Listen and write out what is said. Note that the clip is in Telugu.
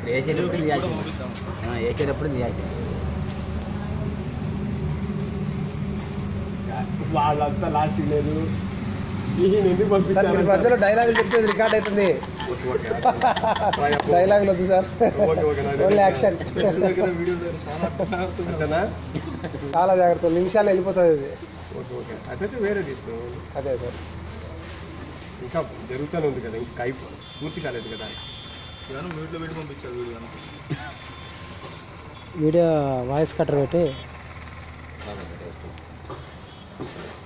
వేసేటప్పుడు తీయాల్సింది ఆ, వేసేటప్పుడు తీయాల్సింది వాళ్ళంతా లాస్ట్ లేదు ఈయన ఎందుకు సార్ మీరు పంపించారు మధ్యలో డైలాగులు చెప్తే రికార్డ్ అవుతుంది డైలాగులు వద్దు సార్ ఓకే, ఓకే, నాకు ఓన్లీ యాక్షన్ అంతేనా చాలా జాగ్రత్త నిమిషాలు వెళ్ళిపోతుంది ఇది ఓకే ఓకే అటైతే వేరే తీసుకో అదే సార్ ఇంకా జరుగుతూనే ఉంది కదా ఇంకా అయిపో పూర్తి కాలేదు కదా మ్యూట్లో పెట్టి పంపించారు వీడియో వీడియో వాయిస్ కట్టర్ పెట్టి బాగా పెట్టేస్తాం.